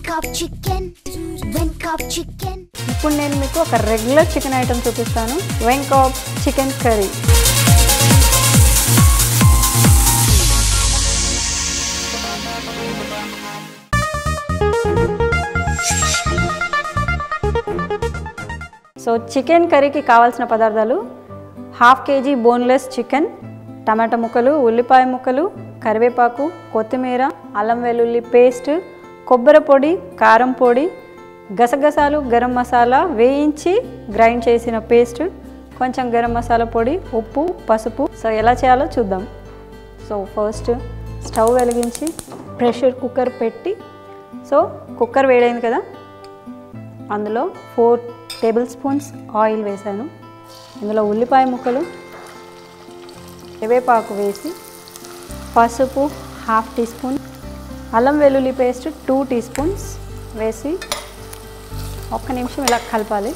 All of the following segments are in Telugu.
Venkop chicken, Venkop chicken. ఇప్పుడు నేను మీకు ఒక రెగ్యులర్ చికెన్ ఐటెం చూపిస్తాను వెంకాప్ చికెన్ కర్రీ సో చికెన్ కర్రీకి కావాల్సిన పదార్థాలు హాఫ్ కేజీ బోన్లెస్ చికెన్ టమాటా ముక్కలు ఉల్లిపాయ ముక్కలు కరివేపాకు కొత్తిమీర అల్లం వెల్లుల్లి పేస్ట్ కొబ్బరి పొడి కారం పొడి గసగసాలు గరం మసాలా వేయించి గ్రైండ్ చేసిన పేస్ట్ కొంచెం గరం మసాలా పొడి ఉప్పు పసుపు సో ఎలా చేయాలో చూద్దాం సో ఫస్ట్ స్టవ్ వెలిగించి ప్రెషర్ కుక్కర్ పెట్టి సో కుక్కర్ వేడైంది కదా అందులో ఫోర్ టేబుల్ స్పూన్స్ ఆయిల్ వేశాను ఇందులో ఉల్లిపాయ ముక్కలు కరివేపాకు వేసి పసుపు హాఫ్ టీ స్పూన్ అల్లం వెల్లుల్లి పేస్ట్ టూ టీ స్పూన్స్ వేసి ఒక్క నిమిషం ఇలా కలపాలి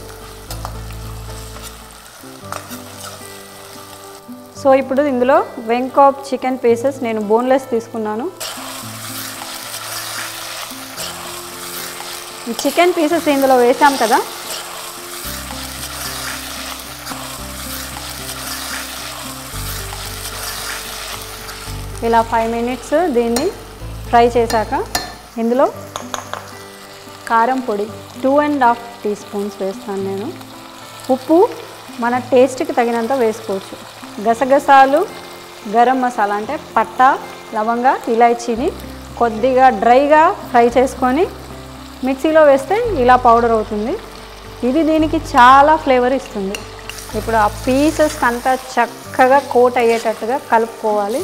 సో ఇప్పుడు ఇందులో వెంకాప్ చికెన్ పీసెస్ నేను బోన్లెస్ తీసుకున్నాను ఈ చికెన్ పీసెస్ ఇందులో వేసాం కదా ఇలా ఫైవ్ మినిట్స్ దీన్ని ఫ్రై చేశాక ఇందులో కారం పొడి two and half teaspoons వేస్తాను నేను ఉప్పు మన టేస్ట్కి తగినంత వేసుకోవచ్చు గసగసాలు గరం మసాలా అంటే పట్ట లవంగ ఇలాచీని కొద్దిగా డ్రైగా ఫ్రై చేసుకొని మిక్సీలో వేస్తే ఇలా పౌడర్ అవుతుంది ఇది దీనికి చాలా ఫ్లేవర్ ఇస్తుంది ఇప్పుడు ఆ పీసెస్ అంతా చక్కగా కోట్ అయ్యేటట్టుగా కలుపుకోవాలి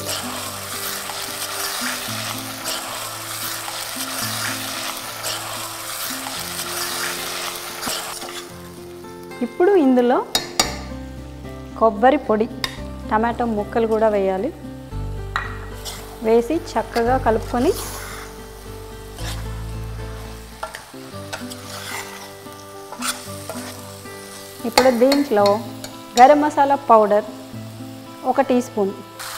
ఇప్పుడు ఇందులో కొబ్బరి పొడి టమాటో ముక్కలు కూడా వేయాలి వేసి చక్కగా కలుపుకొని ఇప్పుడు దీంట్లో గరం మసాలా పౌడర్ ఒక టీ స్పూన్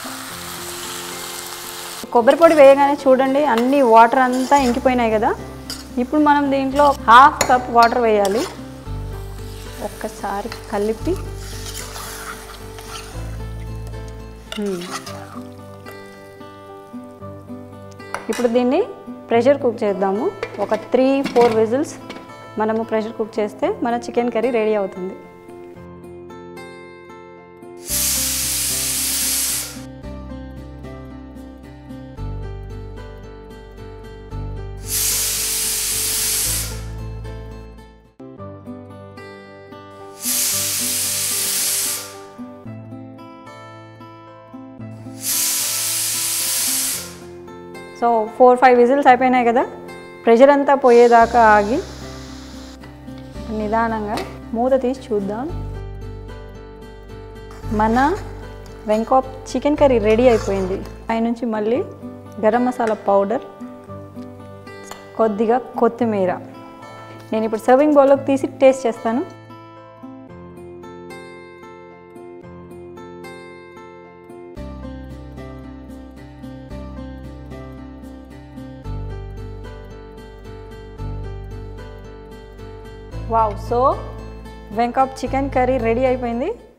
కొబ్బరి పొడి వేయగానే చూడండి అన్ని వాటర్ అంతా ఇంకిపోయినాయి కదా ఇప్పుడు మనం దీంట్లో హాఫ్ కప్ వాటర్ వేయాలి ఒక్కసారి కలిపి హ్మ్. ఇప్పుడు దీన్ని ప్రెషర్ కుక్ చేద్దాము ఒక త్రీ ఫోర్ విజిల్స్ మనము ప్రెషర్ కుక్ చేస్తే మన చికెన్ కర్రీ రెడీ అవుతుంది సో ఫోర్ ఫైవ్ విజిల్స్ అయిపోయినాయి కదా ప్రెషర్ అంతా పోయేదాకా ఆగి నిదానంగా మూత తీసి చూద్దాం మన వెంకాప్ చికెన్ కర్రీ రెడీ అయిపోయింది పైనుంచి మళ్ళీ గరం మసాలా పౌడర్ కొద్దిగా కొత్తిమీర నేను ఇప్పుడు సర్వింగ్ బౌల్లోకి తీసి టేస్ట్ చేస్తాను వావ్ సో వెంకాప్ చికెన్ కర్రీ రెడీ అయిపోయింది